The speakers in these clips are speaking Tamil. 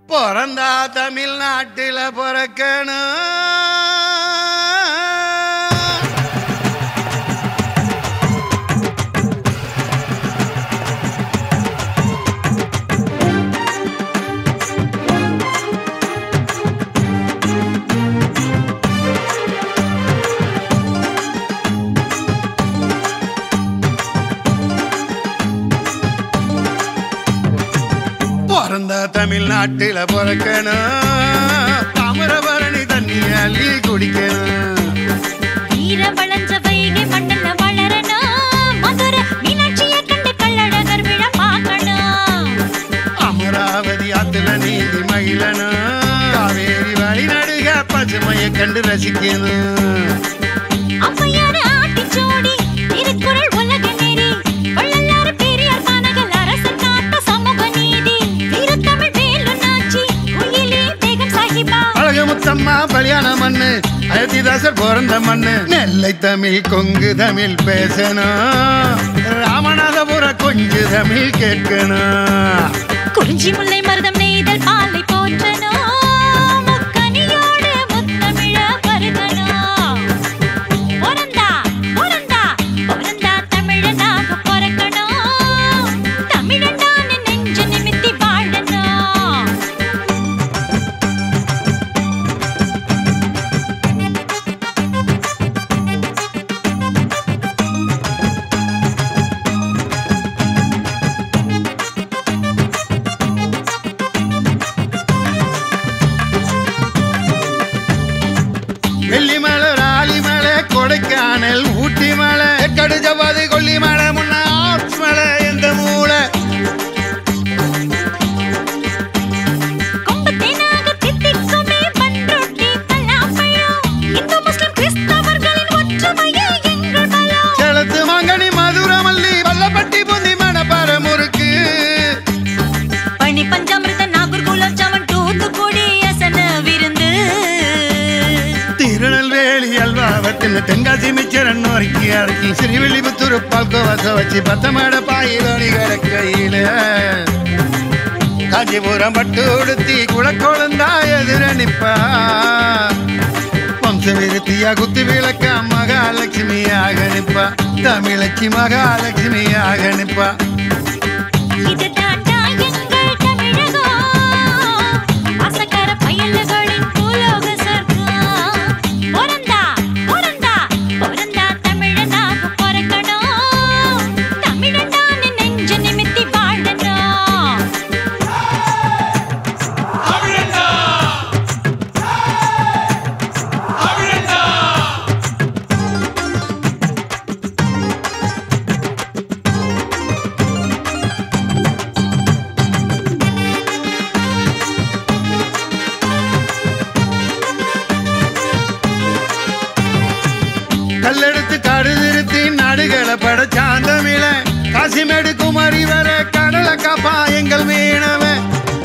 பிறந்தா தமிழ்நாட்டில் பிறக்கணும் பிறந்தா தமிழ்நாட்டில் பிறக்கணும் தாமிரபரணி தண்ணி அள்ளி குடிக்கணும் வீர வளஞ்ச வைகை மண்ணில் வளரணும் மதுரை மீனாட்சியை கண்டு கள்ளழகர் விழா பார்க்கணும் அமராவதி ஆத்துல நீந்தி மகிழணும் காவேரி வழி நடுக பசுமையை கண்டு ரசிக்கணும் அம்மையார் ஆட்டிச்சோடி திருக்குறள் உலக நெறி வள்ளலார் பெரியார் மாநகர் அரசர் காத்த சமூக நீதி வீரத்தமிழ் வேலு நாச்சி குயிலி பேகம் சாஹிபா அழகமுத்தம்மா பலியான மண்ணு அயோத்திதாசர் பிறந்த மண்ணு நெல்லை தமிழ் கொங்கு தமிழ் பேசணும் ராமநாதபுர கொஞ்சு தமிழ் கேட்கணும் குறிஞ்சி முல்லை மருதம் நெய்தல் பாலை போற்றணும் முக்கனியோடு முத்தமிழ பருகணும் பொறந்தா பொறந்தா பொறந்தா தமிழனாக பிறக்கணும் தமிழன்டான நெஞ்சு நிமித்தி வாழணும் வெள்ளிமலை ராலிமலை கொடைக்கானல் ஊட்டி மலை கடுஜபாதி கொல்லிமலை முன்ன ஆப்ஸ் மலை எந்த மூளை கொம்பத்தேனாக தித்திக்குமே பண்ருட்டி பலாப்பழம் இந்து முஸ்லிம் கிறிஸ்தவர்களின் ஒற்றுமையே எங்கள் பலம் செலத்து மாங்கனி மதுரமல்லி பள்ளப்பட்டி புந்தி மணப்பாற முறுக்கு பனி பஞ்சாமிர்த நாகர்கோலம் ஜாமன் தூத்துக்குடி அசன விருந்து திருநெல்வேலி அல்வாவத்தின் தென்காசி மிச்சரன் நோக்கி அடக்கி ஸ்ரீவில்லிபுத்தூர் பால்கோவாச வச்சு பத்தமட பாயிலோனி கிடக்கையில காஞ்சிபுரம் பட்டு உடுத்தி குளக்கோளந்தா எதிர நிப்பா வம்ச விருத்தியா குத்து விளக்க மகாலட்சுமியாக நிப்பா தமிழச்சி மகாலட்சுமியாக நிப்பா இது தாண்டா எங்கள் தமிழகம் அசக்கர பயல்களின் பூலோக சொர்க்கம் பொறந்தா பொறந்தா பொறந்தா தமிழனாக பிறக்கணும் தமிழனான நெஞ்சு நிமித்தி வாழணும் கல்லெடுத்து காடு திருத்தி நாடுகளை படைச்சாந்தமிழ காசிமேடு குமரி வர கடலை காப்பா எங்கள் மீனவன்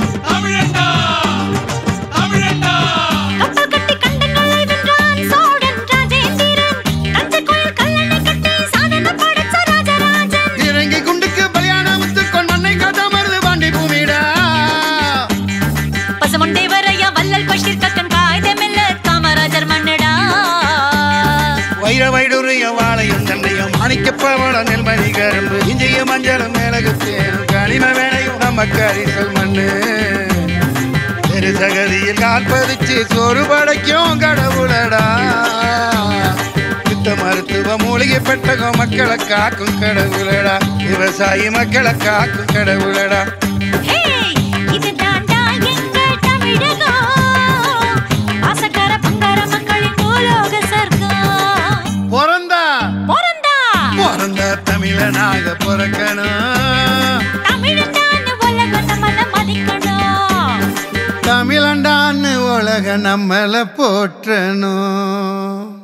கப்பல் கட்டி கண்டங்களை வென்றான் சோழன் ராஜேந்திரன் தஞ்சை கோயில் கல்லணை கட்டி சாதனை படைச்ச ராஜராஜன் இறங்கி குண்டுக்கு பலியான முத்துக்கொன் மண்ணை காட்ட மருது பாண்டி பூமிடா பசமுண்டை வரையா வல்லல் பஷீர் கக்கன் காய்தமில்ல காமராஜர் மன்னடா வைர வைடூரிய வாழையும் தண்டையும் மாணிக்கப்பவள நெல்மணி கரும்பு இஞ்சிய மஞ்சளும் மிளகு தேனும் களிம வேலையும் நம்ம கரிசல் மண்ணு தெரு சகதியில் காற்பதிச்சு சோறு படைக்கும் கடவுளடா யுத்த மருத்துவ மூலிகை பெட்டகம் மக்களை காக்கும் கடவுளடா விவசாயி மக்களை காக்கும் கடவுளடா ஹே இது தாண்டா எங்கள் தமிழகம் ஆசக்கார பங்கார மக்களின் பூலோக சொர்க்கம் பிறந்தா பொறந்தா பிறந்த தமிழனாக பிறக்கணும் தமிழன்டான உலகம் நம்மள மதிக்கணும் தமிழண்டான்னு உலக நம்மள போற்றணும்